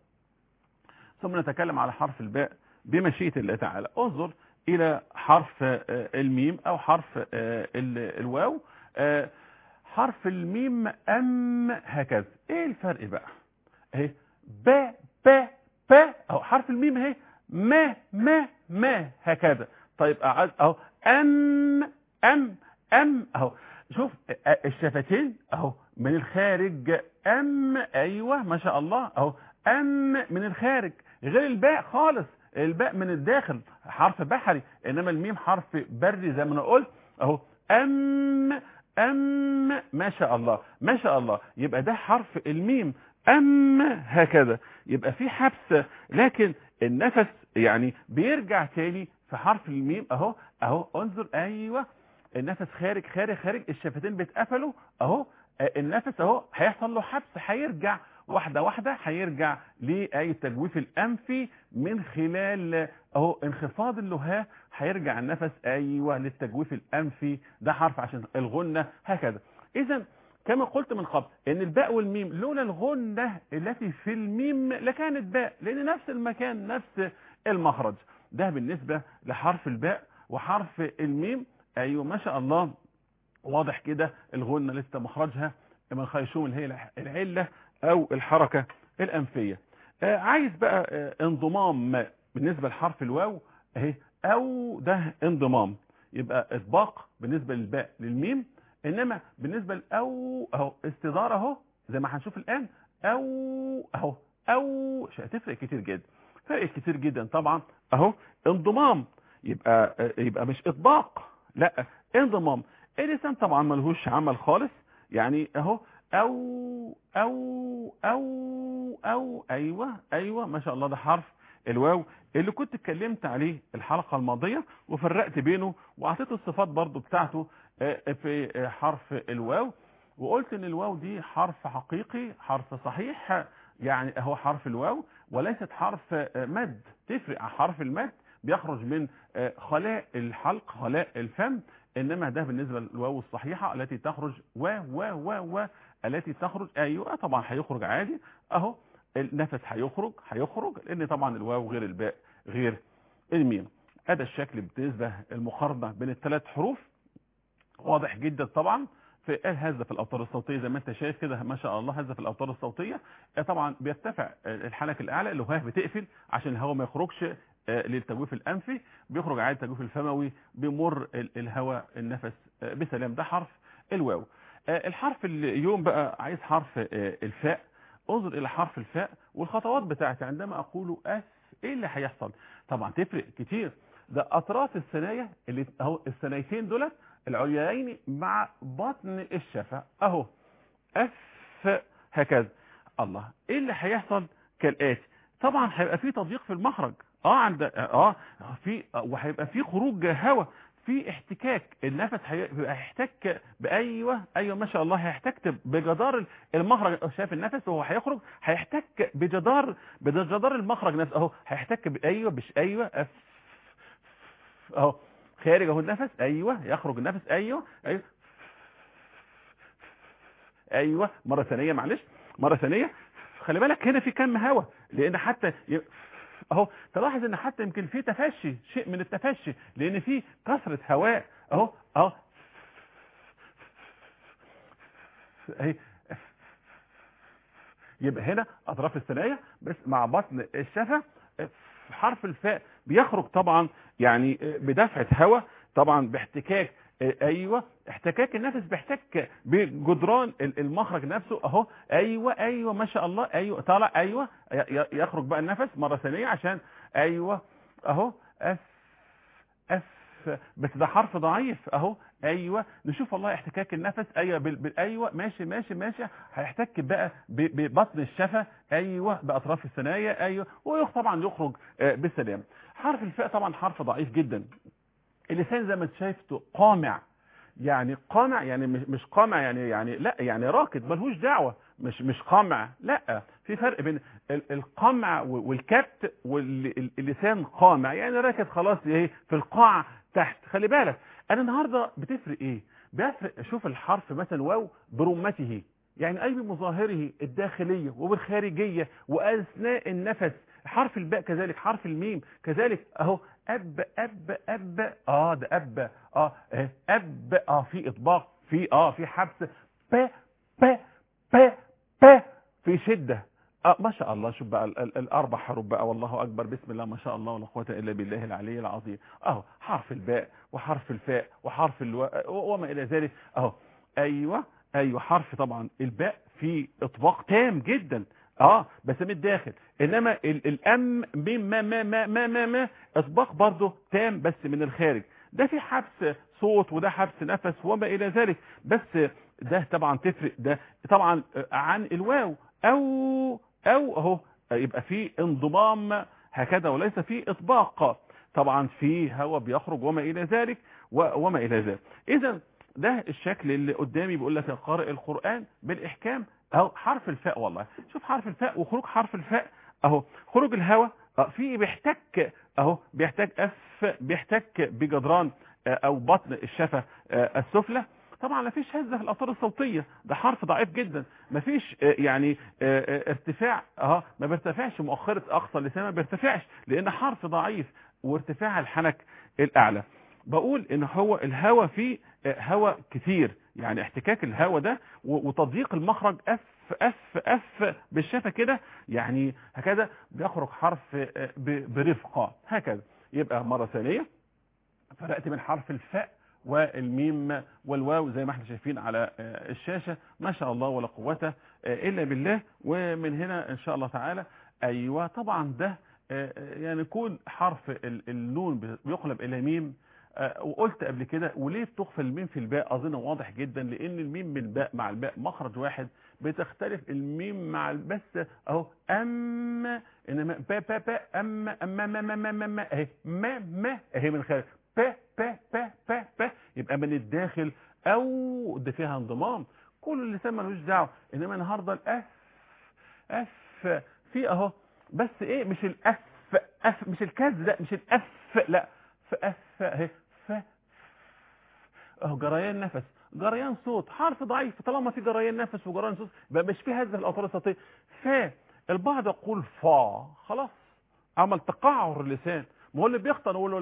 ثم نتكلم على حرف الباء بمشيئة الله تعالى انظر إلى حرف الميم أو حرف الواو حرف الميم أم هكذا إيه الفرق بقى اهي ب ب ب أو حرف الميم اهي ما ما ما هكذا طيب أهو أم أم أم أهو شوف الشفتين أهو من الخارج أم أيوة ما شاء الله أهو أم من الخارج غير الباء خالص الباء من الداخل حرف بحري انما الميم حرف بري زي ما انا قلت اهو ام ام ما شاء الله ما شاء الله يبقى ده حرف الميم ام هكذا يبقى في حبس لكن النفس يعني بيرجع تاني في حرف الميم اهو اهو انظر ايوه النفس خارج خارج خارج الشفتين بيتقفلوا اهو النفس اهو هيحصل له حبس هيرجع واحدة واحدة هيرجع لأي التجويف الأنفي من خلال اهو انخفاض اللهاه هيرجع النفس أيوة للتجويف الأنفي ده حرف عشان الغنة هكذا إذا كما قلت من قبل ان الباء والميم لولا الغنة التي في الميم لكانت باء لان نفس المكان نفس المخرج ده بالنسبة لحرف الباء وحرف الميم ايوه ما شاء الله واضح كده الغنة لسه مخرجها من خيشوم اللي هي العلة او الحركة الانفية آه عايز بقى آه انضمام بالنسبة لحرف الواو اهي او ده انضمام يبقى اطباق بالنسبة للباء للميم انما بالنسبة لاو اهو استدارة اهو زي ما هنشوف الان او اهو او شيء هتفرق كتير جدا فرق كتير جدا طبعا اهو انضمام يبقى يبقى مش اطباق لا انضمام اللسان طبعا ملهوش عمل خالص يعني اهو او او او او ايوه ايوه ما شاء الله ده حرف الواو اللي كنت اتكلمت عليه الحلقة الماضية وفرقت بينه واعطيته الصفات برضو بتاعته في حرف الواو وقلت ان الواو دي حرف حقيقي حرف صحيح يعني هو حرف الواو وليست حرف مد تفرق عن حرف المد بيخرج من خلاء الحلق خلاء الفم انما ده بالنسبة للواو الصحيحة التي تخرج و و و و التي تخرج ايوه طبعا هيخرج عادي اهو النفس هيخرج هيخرج لان طبعا الواو غير الباء غير الميم هذا الشكل بالنسبة المقارنة بين الثلاث حروف واضح جدا طبعا في هذا في الاوتار الصوتيه زي ما انت شايف كده ما شاء الله هذا في الاوتار الصوتيه طبعا بيرتفع الحنك الاعلى اللهاه بتقفل عشان الهواء ما يخرجش للتجويف الانفي بيخرج عادي التجويف الفموي بيمر الهواء النفس بسلام ده حرف الواو الحرف اليوم بقى عايز حرف الفاء انظر الى حرف الفاء والخطوات بتاعتي عندما اقول اس ايه اللي هيحصل طبعا تفرق كتير ده اطراف الثنايا اللي اهو الثنايتين دولت العليين مع بطن الشفه اهو اف هكذا الله ايه اللي هيحصل كالاتي طبعا هيبقى في تضييق في المخرج اه عند اه في وهيبقى في خروج هواء في احتكاك النفس هيبقى هيحتك بايوه ايوه ما شاء الله هيحتك بجدار المخرج شايف النفس وهو هيخرج هيحتك بجدار بجدار المخرج نفسه اهو هيحتك بايوه مش ايوه أف اهو خارج اهو النفس ايوه يخرج النفس ايوه ايوه ايوه مره ثانيه معلش مره ثانيه خلي بالك هنا في كم هواء لان حتى ي... اهو تلاحظ ان حتى يمكن في تفشي شيء من التفشي لان في كثره هواء اهو اهو اهي يبقى هنا اطراف الثنايا بس مع بطن الشفه حرف الفاء بيخرج طبعا يعني بدفعه هواء طبعا باحتكاك ايوه احتكاك النفس بيحتك بجدران المخرج نفسه اهو ايوه ايوه ما شاء الله ايوه طالع ايوه يخرج بقى النفس مره ثانيه عشان ايوه اهو اف اف بس ده حرف ضعيف اهو ايوه نشوف والله احتكاك النفس ايوه بال... بال... ايوه ماشي ماشي ماشي هيحتك بقى ب... ببطن الشفه ايوه باطراف الثنايا ايوه وطبعا يخرج بالسلام حرف الفاء طبعا حرف ضعيف جدا اللسان زي ما انت شايفته قامع يعني قامع يعني مش قامع يعني يعني لا يعني راكد ملهوش دعوه مش مش قمع لا في فرق بين القمع والكبت واللسان قامع يعني راكد خلاص ايه في القاع تحت خلي بالك انا النهارده بتفرق ايه بيفرق شوف الحرف مثلا واو برمته يعني اي بمظاهره الداخليه وبالخارجيه واثناء النفس حرف الباء كذلك حرف الميم كذلك اهو اب اب اب اه ده اب اه اب اه في اطباق في اه في حبس ب ب ب ب في شده اه ما شاء الله شوف بقى ال ال الاربع حروف بقى والله اكبر بسم الله ما شاء الله ولا قوه الا بالله العلي العظيم اهو حرف الباء وحرف الفاء وحرف الواء وما الى ذلك اهو ايوه ايوه حرف طبعا الباء في اطباق تام جدا اه بس من الداخل انما الام ميم ما ما ما ما ما, ما اطباق برضه تام بس من الخارج ده في حبس صوت وده حبس نفس وما الى ذلك بس ده طبعا تفرق ده طبعا عن الواو او او اهو يبقى في انضمام هكذا وليس في اطباق طبعا في هواء بيخرج وما الى ذلك وما الى ذلك اذا ده الشكل اللي قدامي بيقول لك قارئ القرآن بالإحكام أهو حرف الفاء والله شوف حرف الفاء وخروج حرف الفاء أهو خروج الهواء في بيحتك أهو بيحتاج أف بيحتك بجدران أو بطن الشفة السفلى طبعا ما فيش هزه في الاثار الصوتيه ده حرف ضعيف جدا ما فيش يعني ارتفاع اه ما بيرتفعش مؤخره اقصى اللسان ما بيرتفعش لان حرف ضعيف وارتفاع الحنك الاعلى بقول ان هو الهواء فيه هواء كتير يعني احتكاك الهواء ده وتضييق المخرج اف اف اف بالشفه كده يعني هكذا بيخرج حرف برفقه هكذا يبقى مره ثانيه فرقت بين حرف الفاء والميم والواو زي ما احنا شايفين على الشاشة ما شاء الله ولا قوة إلا بالله ومن هنا إن شاء الله تعالى أيوة طبعا ده يعني يكون حرف النون بيقلب إلى ميم وقلت قبل كده وليه بتخفى الميم في الباء أظن واضح جدا لأن الميم من الباء مع الباء مخرج واحد بتختلف الميم مع بس اهو ام انما با با با ام ام ما ما ما ما ما اهي ما ما اهي من الخارج با با با با با يبقى من الداخل او ده فيها انضمام كل اللسان ملوش دعوه انما النهارده الاف اف في اهو بس ايه مش الاف اف مش الكاز ده مش الاف لا فاف اهي ف اهو جريان نفس جريان صوت حرف ضعيف طالما في جريان نفس وجريان صوت يبقى مش في هزه في الاوتار الصوتيه ف البعض يقول فا خلاص عمل تقعر اللسان ما هو اللي بيخطن يقول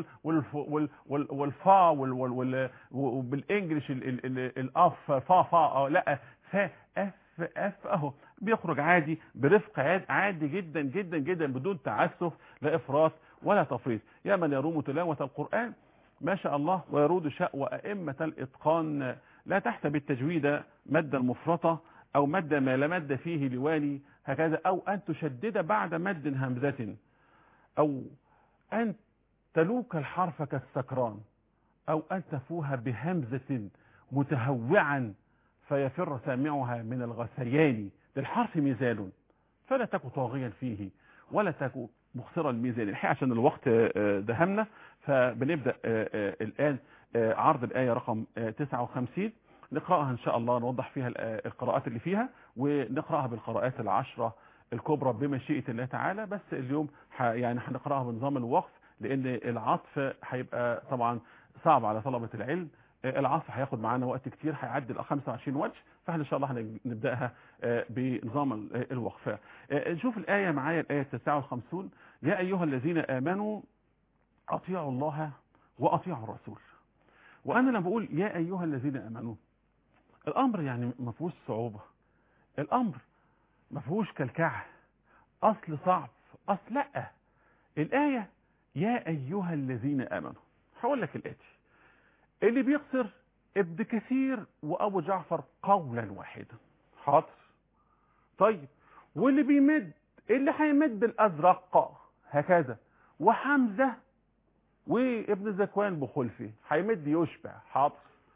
والفا وبالانجلش الاف فا فا لا فا اف اف اهو بيخرج عادي برفق عادي جدا جدا جدا بدون تعسف لا افراط ولا تفريط يا من يروم تلاوه القران ما شاء الله ويرود شأو أئمة الإتقان لا تحسب التجويد مد المفرطة أو مد ما لا مد فيه لواني هكذا أو أن تشدد بعد مد همزة أو أن تلوك الحرف كالسكران أو أن تفوها بهمزة متهوعا فيفر سامعها من الغثيان للحرف ميزان فلا تك طاغيا فيه ولا تك مخسر الميزان الحقيقة عشان الوقت دهمنا فبنبدأ الآن عرض الآية رقم 59 نقرأها إن شاء الله نوضح فيها القراءات اللي فيها ونقرأها بالقراءات العشرة الكبرى بمشيئة الله تعالى بس اليوم يعني هنقرأها بنظام الوقف لأن العطف هيبقى طبعا صعب على طلبة العلم العصر هياخد معانا وقت كتير هيعدي ال 25 وجه فاحنا ان شاء الله هنبداها بنظام الوقفه نشوف الايه معايا الايه 59 يا ايها الذين امنوا اطيعوا الله واطيعوا الرسول وانا لما بقول يا ايها الذين امنوا الامر يعني ما فيهوش صعوبه الامر ما فيهوش كلكعه اصل صعب اصل لا الايه يا ايها الذين امنوا هقول لك الاتي اللي بيقصر ابن كثير وابو جعفر قولا واحدا حاضر طيب واللي بيمد اللي هيمد بالازرق هكذا وحمزه وابن زكوان بخلفه هيمد يشبع حاضر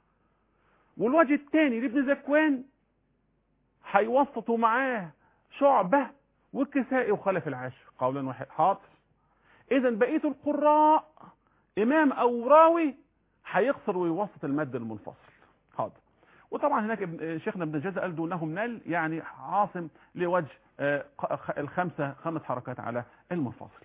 والوجه الثاني لابن زكوان هيوسطوا معاه شعبه والكسائي وخلف العاشر قولا واحد حاضر اذا بقيه القراء امام او راوي هيقصر ويوسط المد المنفصل حاضر وطبعا هناك ابن شيخنا ابن جزء قال دونهم نل يعني عاصم لوجه الخمسة خمس حركات على المنفصل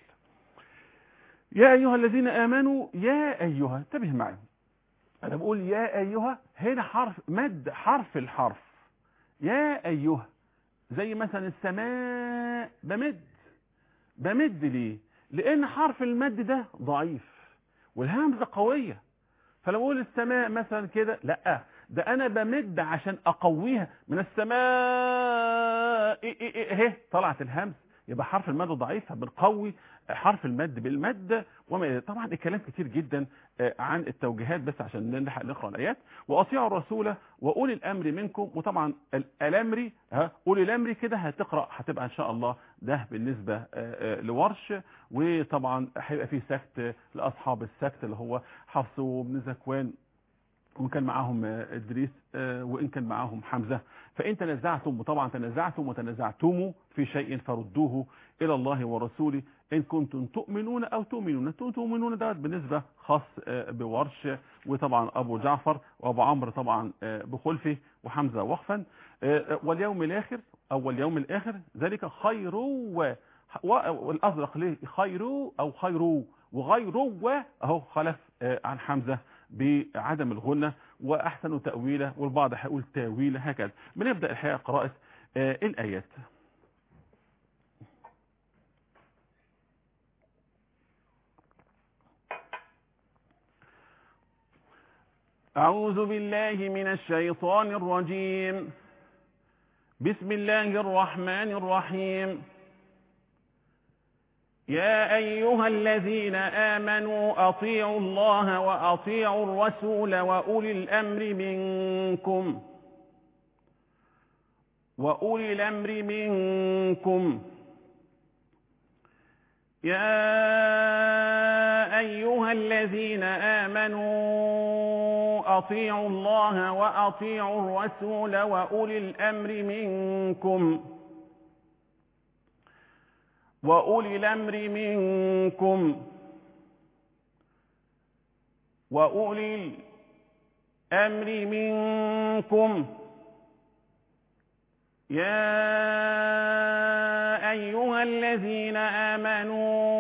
يا أيها الذين آمنوا يا أيها انتبه معي أنا بقول يا أيها هنا حرف مد حرف الحرف يا أيها زي مثلا السماء بمد بمد ليه لأن حرف المد ده ضعيف والهمزة قوية فلما اقول السماء مثلا كده لا ده انا بمد عشان اقويها من السماء اهي طلعت الهمز يبقى حرف المد ضعيف فبنقوي حرف المد بالمد وما طبعا الكلام كتير جدا عن التوجيهات بس عشان نلحق نقرا الايات واطيعوا الرسول واولي الامر منكم وطبعا الامر ها اولي الامر كده هتقرا هتبقى ان شاء الله ده بالنسبه لورش وطبعا هيبقى فيه سكت لاصحاب السكت اللي هو حفص وابن زكوان وإن كان معاهم إدريس وإن كان معاهم حمزة فإن تنازعتم وطبعا تنازعتم وتنازعتم في شيء فردوه إلى الله ورسوله إن كنتم تؤمنون أو تؤمنون أنتم تؤمنون ده بالنسبة خاص بورش وطبعا أبو جعفر وأبو عمرو طبعا بخلفه وحمزة وقفا واليوم الآخر أو اليوم الآخر ذلك خير والأزرق ليه خير أو خير وغير أهو خلف عن حمزة بعدم الغنة وأحسن تأويله والبعض هيقول تاويله هكذا بنبدأ الحقيقة قراءة آه الآيات أعوذ بالله من الشيطان الرجيم بسم الله الرحمن الرحيم يا أيها الذين آمنوا أطيعوا الله وأطيعوا الرسول وأولي الأمر منكم وأولي الأمر منكم يا أيها الذين آمنوا أطيعوا الله وأطيعوا الرسول وأولي الأمر منكم وأولي الأمر منكم وأولي الأمر منكم يا أيها الذين آمنوا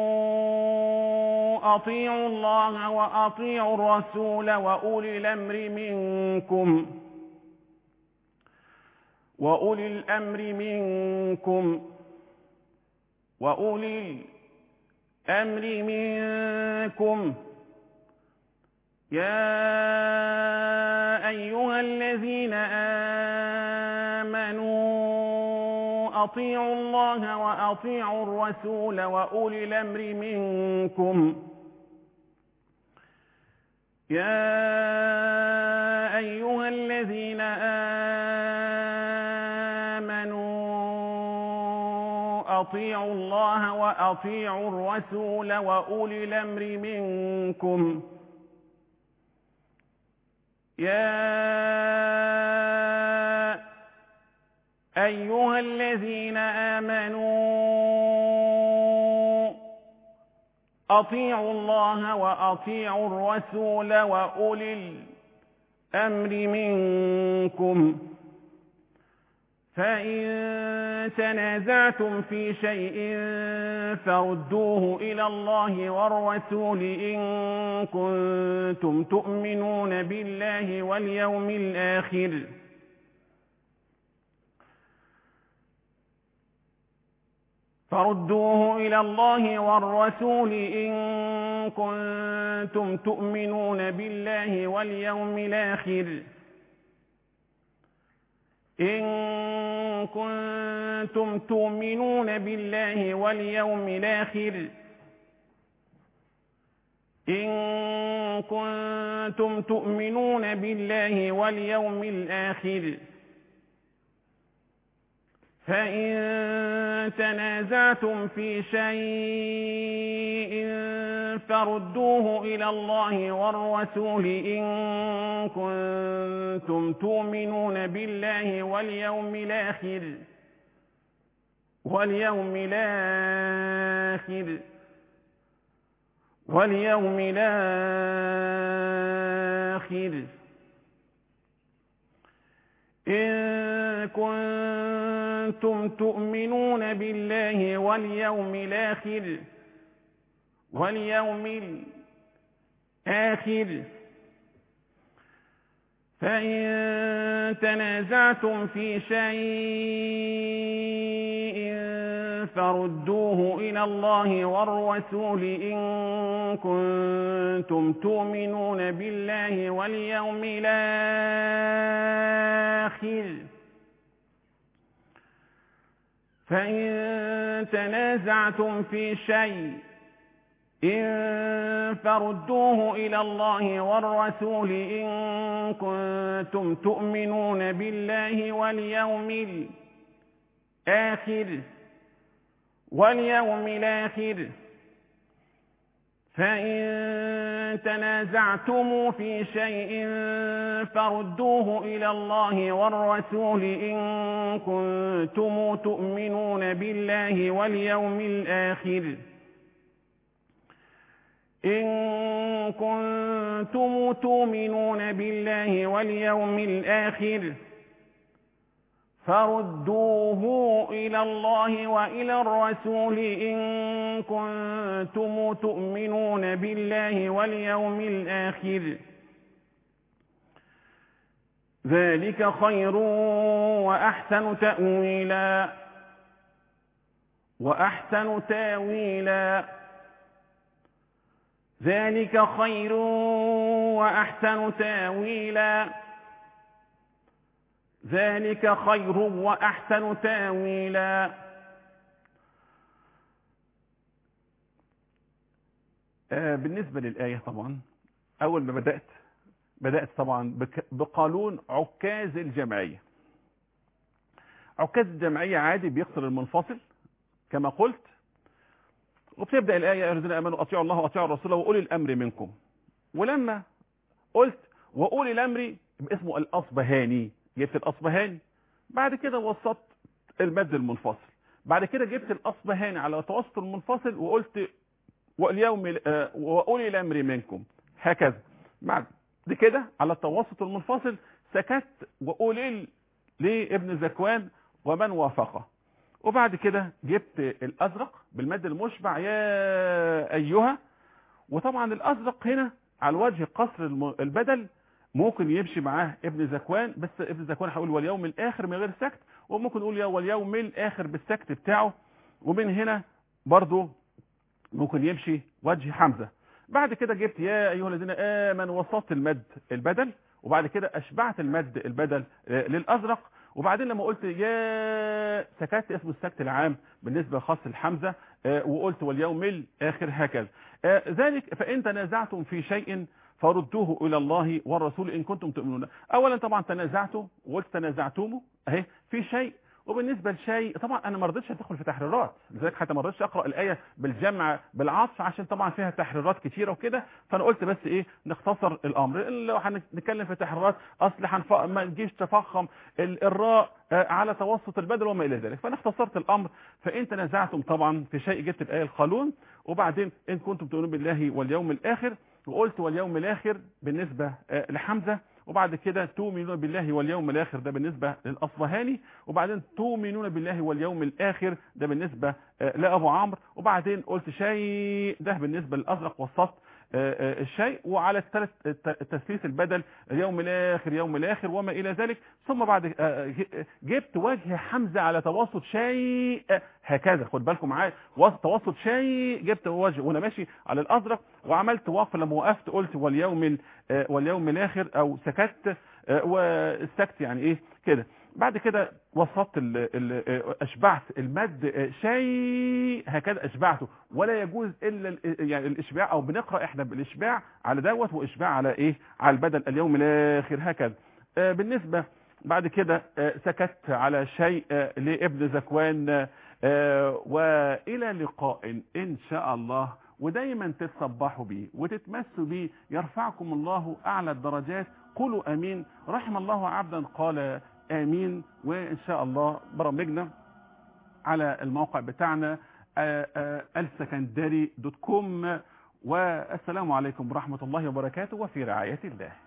أطيعوا الله وأطيعوا الرسول وأولي الأمر منكم وأولي الأمر منكم وأولي الأمر منكم يا أيها الذين آمنوا أطيعوا الله وأطيعوا الرسول وأولي الأمر منكم يا أيها الذين آمنوا وأطيعوا الله وأطيعوا الرسول وأولي الأمر منكم يا أيها الذين آمنوا أطيعوا الله وأطيعوا الرسول وأولي الأمر منكم فإن تنازعتم في شيء فردوه إلى الله والرسول إن كنتم تؤمنون بالله واليوم الآخر فردوه إلى الله والرسول إن كنتم تؤمنون بالله واليوم الآخر إن كنتم تؤمنون بالله واليوم الآخر إن كنتم تؤمنون بالله واليوم الآخر فإن تنازعتم في شيء فردوه إلى الله والرسول إن كنتم تؤمنون بالله واليوم الآخر واليوم الآخر واليوم الآخر إن كنتم تؤمنون بالله واليوم الآخر واليوم الآخر فإن تنازعتم في شيء فردوه إلى الله والرسول إن كنتم تؤمنون بالله واليوم الآخر فإن تنازعتم في شيء إن فردوه إلى الله والرسول إن كنتم تؤمنون بالله واليوم الآخر واليوم الآخر فإن تنازعتم في شيء فردوه إلى الله والرسول إن كنتم تؤمنون بالله واليوم الآخر إن كنتم تؤمنون بالله واليوم الآخر فردوه إلى الله وإلى الرسول إن كنتم تؤمنون بالله واليوم الآخر ذلك خير وأحسن تأويلا وأحسن تاويلا ذلك خير وأحسن تاويلا ذلك خير وأحسن تاويلا آه بالنسبة للآية طبعا أول ما بدأت بدأت طبعا بك بقانون عكاز الجمعية عكاز الجمعية عادي بيكسر المنفصل كما قلت وبتبدأ الآية يا الذين آمنوا أطيعوا الله وأطيعوا الرسول وأولي الأمر منكم ولما قلت وأولي الأمر اسمه الأصبهاني جبت الأصبهاني بعد كده وسطت المد المنفصل بعد كده جبت الأصبهاني على توسط المنفصل وقلت واليوم وأولي الأمر منكم هكذا بعد كده على التوسط المنفصل سكت وأولي لابن زكوان ومن وافقه وبعد كده جبت الأزرق بالمد المشبع يا أيها وطبعا الأزرق هنا على وجه قصر البدل ممكن يمشي معاه ابن زكوان بس ابن زكوان هيقول واليوم الاخر من غير سكت وممكن يقول واليوم الاخر بالسكت بتاعه ومن هنا برضو ممكن يمشي وجه حمزة بعد كده جبت يا ايها الذين امنوا وسطت المد البدل وبعد كده اشبعت المد البدل للازرق وبعدين لما قلت يا سكت اسمه السكت العام بالنسبة لخاص الحمزة وقلت واليوم الاخر هكذا ذلك فان تنازعتم في شيء فردوه الى الله والرسول ان كنتم تؤمنون اولا طبعا تنازعتوا وقلت تنازعتم اهي في شيء وبالنسبه لشيء طبعا انا ما رضيتش ادخل في تحريرات لذلك حتى ما رضيتش اقرا الايه بالجمع بالعطف عشان طبعا فيها تحريرات كتيره وكده فانا قلت بس ايه نختصر الامر لو هنتكلم في تحريرات اصل هنف... ما نجيش تفخم ال- الراء آه، على توسط البدل وما الى ذلك فانا اختصرت الامر فان تنازعتم طبعا في شيء جبت الايه القانون وبعدين ان كنتم تؤمنون بالله واليوم الاخر وقلت واليوم الاخر بالنسبه آه، لحمزه وبعد كده تؤمنون بالله واليوم الاخر ده بالنسبه للاصبهاني وبعدين تؤمنون بالله واليوم الاخر ده بالنسبه آه، لابو عمرو وبعدين قلت شيء ده بالنسبه للازرق وسطت آه، آه، الشيء وعلى الثلاث الت- تثليث البدل اليوم الاخر يوم الاخر وما الى ذلك ثم بعد آه، ج- جبت وجه حمزه على توسط شيء آه، هكذا خد بالكم معايا وسط- توسط شيء جبت وجه وانا ماشي على الازرق وعملت وقف لما وقفت قلت واليوم ال- آه، واليوم الاخر او سكت آه، والسكت يعني ايه كده بعد كده وسطت ال- ال- آه، اشبعت المد آه، شيء هكذا اشبعته ولا يجوز الا ال- يعني الاشباع او بنقرا احنا بالاشباع على دوت واشباع على ايه على البدل اليوم الاخر هكذا آه، بالنسبه بعد كده آه، سكت على شيء آه، لابن زكوان آه، والى لقاء ان شاء الله ودايما تتصبحوا بيه وتتمسوا بيه يرفعكم الله اعلى الدرجات قولوا امين رحم الله عبدا قال امين وان شاء الله برامجنا على الموقع بتاعنا آه، آه، السكندري دوت كوم والسلام عليكم ورحمه الله وبركاته وفي رعايه الله